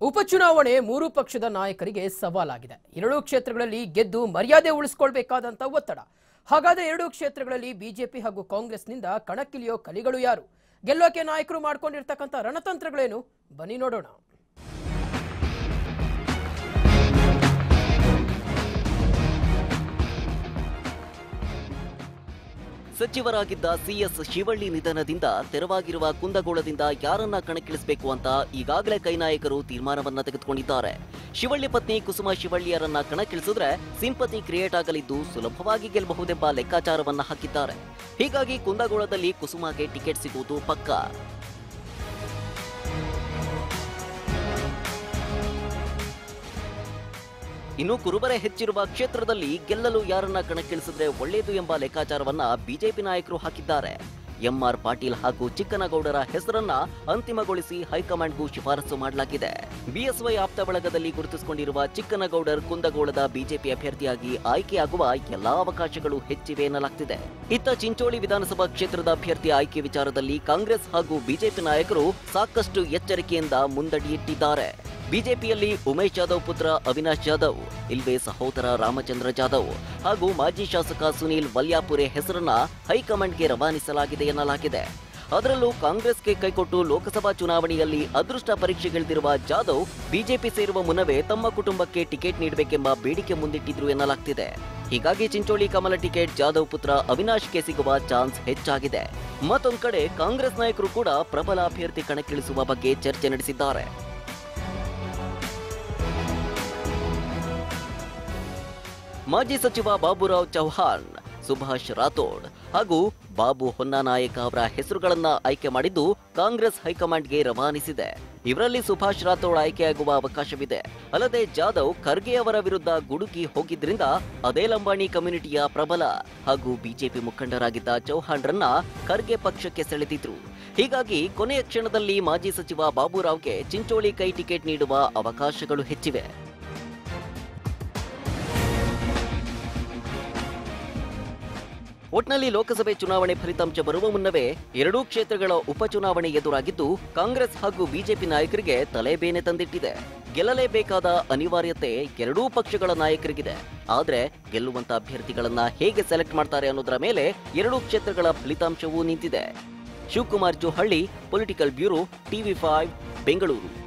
ಉಪಚುನಾವಣೆ ಮೂರು ಪಕ್ಷದ ನಾಯಕರಿಗೆ ಸವಾಲಾಗಿದೆ ಎರಡೂ ಕ್ಷೇತ್ರಗಳಲ್ಲಿ ಗೆದ್ದು ಮರ್ಯಾದೆ ಉಳಿಸಿಕೊಳ್ಬೇಕಾದಂತ ಒತ್ತಡ ಹಾಗಾದ್ರೆ ಎರಡೂ ಕ್ಷೇತ್ರಗಳಲ್ಲಿ ಬಿಜೆಪಿ ಹಾಗೂ ಕಾಂಗ್ರೆಸ್ನಿಂದ ಕಣಕ್ಕಿಳಿಯೋ ಕಲಿಗಳು ಯಾರು ಗೆಲ್ಲೋಕೆ ನಾಯಕರು ಮಾಡ್ಕೊಂಡಿರ್ತಕ್ಕಂಥ ರಣತಂತ್ರಗಳೇನು ಬನ್ನಿ ನೋಡೋಣ ಸಚಿವರಾಗಿದ್ದ ಸಿಎಸ್ ಶಿವಳ್ಳಿ ನಿಧನದಿಂದ ತೆರವಾಗಿರುವ ಕುಂದಗೋಳದಿಂದ ಯಾರನ್ನ ಕಣಕ್ಕಿಳಿಸಬೇಕು ಅಂತ ಈಗಾಗಲೇ ಕೈ ನಾಯಕರು ತೀರ್ಮಾನವನ್ನ ತೆಗೆದುಕೊಂಡಿದ್ದಾರೆ ಶಿವಳ್ಳಿ ಪತ್ನಿ ಕುಸುಮ ಶಿವಳ್ಳಿಯರನ್ನ ಕಣಕ್ಕಿಳಿಸಿದ್ರೆ ಸಿಂಪತಿ ಕ್ರಿಯೇಟ್ ಆಗಲಿದ್ದು ಸುಲಭವಾಗಿ ಗೆಲ್ಲಬಹುದೆಂಬ ಲೆಕ್ಕಾಚಾರವನ್ನ ಹಾಕಿದ್ದಾರೆ ಹೀಗಾಗಿ ಕುಂದಗೋಳದಲ್ಲಿ ಕುಸುಮಗೆ ಟಿಕೆಟ್ ಸಿಗುವುದು ಪಕ್ಕಾ ಇನ್ನು ಕುರುಬರೆ ಹೆಚ್ಚಿರುವ ಕ್ಷೇತ್ರದಲ್ಲಿ ಗೆಲ್ಲಲು ಯಾರನ್ನ ಕಣಕ್ಕಿಳಿಸಿದ್ರೆ ಒಳ್ಳೆಯದು ಎಂಬ ಲೆಕ್ಕಾಚಾರವನ್ನ ಬಿಜೆಪಿ ನಾಯಕರು ಹಾಕಿದ್ದಾರೆ ಎಂಆರ್ ಪಾಟೀಲ್ ಹಾಗೂ ಚಿಕ್ಕನಗೌಡರ ಹೆಸರನ್ನ ಅಂತಿಮಗೊಳಿಸಿ ಹೈಕಮಾಂಡ್ಗೂ ಶಿಫಾರಸು ಮಾಡಲಾಗಿದೆ ಬಿಎಸ್ವೈ ಆಪ್ತ ಬಳಗದಲ್ಲಿ ಗುರುತಿಸಿಕೊಂಡಿರುವ ಚಿಕ್ಕನಗೌಡರ್ ಕುಂದಗೋಳದ ಬಿಜೆಪಿ ಅಭ್ಯರ್ಥಿಯಾಗಿ ಆಯ್ಕೆಯಾಗುವ ಎಲ್ಲಾ ಅವಕಾಶಗಳು ಹೆಚ್ಚಿವೆ ಎನ್ನಲಾಗ್ತಿದೆ ಇತ್ತ ಚಿಂಚೋಳಿ ವಿಧಾನಸಭಾ ಕ್ಷೇತ್ರದ ಅಭ್ಯರ್ಥಿ ಆಯ್ಕೆ ವಿಚಾರದಲ್ಲಿ ಕಾಂಗ್ರೆಸ್ ಹಾಗೂ ಬಿಜೆಪಿ ನಾಯಕರು ಸಾಕಷ್ಟು ಎಚ್ಚರಿಕೆಯಿಂದ ಮುಂದಡಿಯಿಟ್ಟಿದ್ದಾರೆ ಬಿಜೆಪಿಯಲ್ಲಿ ಉಮೇಶ್ ಜಾಧವ್ ಪುತ್ರ ಅವಿನಾಶ್ ಜಾಧವ್ ಇಲ್ವೇ ಸಹೋದರ ರಾಮಚಂದ್ರ ಜಾಧವ್ ಹಾಗೂ ಮಾಜಿ ಶಾಸಕ ಸುನೀಲ್ ವಲ್ಯಾಪುರೆ ಹೆಸರನ್ನ ಹೈಕಮಾಂಡ್ಗೆ ರವಾನಿಸಲಾಗಿದೆ ಎನ್ನಲಾಗಿದೆ ಅದರಲ್ಲೂ ಕಾಂಗ್ರೆಸ್ಗೆ ಕೈಕೊಟ್ಟು ಲೋಕಸಭಾ ಚುನಾವಣೆಯಲ್ಲಿ ಅದೃಷ್ಟ ಪರೀಕ್ಷೆಗಿಳಿದಿರುವ ಜಾಧವ್ ಬಿಜೆಪಿ ಸೇರುವ ಮುನ್ನವೇ ತಮ್ಮ ಕುಟುಂಬಕ್ಕೆ ಟಿಕೆಟ್ ನೀಡಬೇಕೆಂಬ ಬೇಡಿಕೆ ಮುಂದಿಟ್ಟಿದ್ರು ಎನ್ನಲಾಗ್ತಿದೆ ಹೀಗಾಗಿ ಚಿಂಚೋಳಿ ಕಮಲ ಟಿಕೆಟ್ ಜಾಧವ್ ಪುತ್ರ ಅವಿನಾಶ್ಗೆ ಸಿಗುವ ಚಾನ್ಸ್ ಹೆಚ್ಚಾಗಿದೆ ಮತ್ತೊಂದ್ ಕಡೆ ಕಾಂಗ್ರೆಸ್ ನಾಯಕರು ಕೂಡ ಪ್ರಬಲ ಅಭ್ಯರ್ಥಿ ಕಣಕ್ಕಿಳಿಸುವ ಬಗ್ಗೆ ಚರ್ಚೆ ನಡೆಸಿದ್ದಾರೆ ಮಾಜಿ ಸಚಿವ ಬಾಬುರಾವ್ ಚೌಹಾಣ್ ಸುಭಾಷ್ ರಾಥೋಡ್ ಹಾಗೂ ಬಾಬು ಹೊನ್ನಾನಾಯಕ ಅವರ ಹೆಸರುಗಳನ್ನ ಆಯ್ಕೆ ಮಾಡಿದ್ದು ಕಾಂಗ್ರೆಸ್ ಹೈಕಮಾಂಡ್ಗೆ ರವಾನಿಸಿದೆ ಇವರಲ್ಲಿ ಸುಭಾಷ್ ರಾಥೋಡ್ ಆಯ್ಕೆಯಾಗುವ ಅವಕಾಶವಿದೆ ಅಲ್ಲದೆ ಜಾಧವ್ ಖರ್ಗೆ ಅವರ ವಿರುದ್ಧ ಗುಡುಕಿ ಹೋಗಿದ್ರಿಂದ ಅದೇ ಲಂಬಾಣಿ ಕಮ್ಯುನಿಟಿಯ ಪ್ರಬಲ ಹಾಗೂ ಬಿಜೆಪಿ ಮುಖಂಡರಾಗಿದ್ದ ಚೌಹಾಣ್ರನ್ನ ಖರ್ಗೆ ಪಕ್ಷಕ್ಕೆ ಸೆಳೆದಿದ್ರು ಹೀಗಾಗಿ ಕೊನೆಯ ಕ್ಷಣದಲ್ಲಿ ಮಾಜಿ ಸಚಿವ ಬಾಬುರಾವ್ಗೆ ಚಿಂಚೋಳಿ ಕೈ ಟಿಕೆಟ್ ನೀಡುವ ಅವಕಾಶಗಳು ಹೆಚ್ಚಿವೆ ಒಟ್ನಲ್ಲಿ ಲೋಕಸಭೆ ಚುನಾವಣೆ ಫಲಿತಾಂಶ ಬರುವ ಮುನ್ನವೇ ಎರಡೂ ಕ್ಷೇತ್ರಗಳ ಉಪಚುನಾವಣೆ ಎದುರಾಗಿದ್ದು ಕಾಂಗ್ರೆಸ್ ಹಾಗೂ ಬಿಜೆಪಿ ನಾಯಕರಿಗೆ ತಲೆಬೇನೆ ತಂದಿಟ್ಟಿದೆ ಗೆಲ್ಲಲೇಬೇಕಾದ ಅನಿವಾರ್ಯತೆ ಎರಡೂ ಪಕ್ಷಗಳ ನಾಯಕರಿಗಿದೆ ಆದ್ರೆ ಗೆಲ್ಲುವಂತ ಅಭ್ಯರ್ಥಿಗಳನ್ನ ಹೇಗೆ ಸೆಲೆಕ್ಟ್ ಮಾಡ್ತಾರೆ ಅನ್ನೋದರ ಮೇಲೆ ಎರಡೂ ಕ್ಷೇತ್ರಗಳ ಫಲಿತಾಂಶವೂ ನಿಂತಿದೆ Shivakumar Johalli political bureau TV five Bengaluru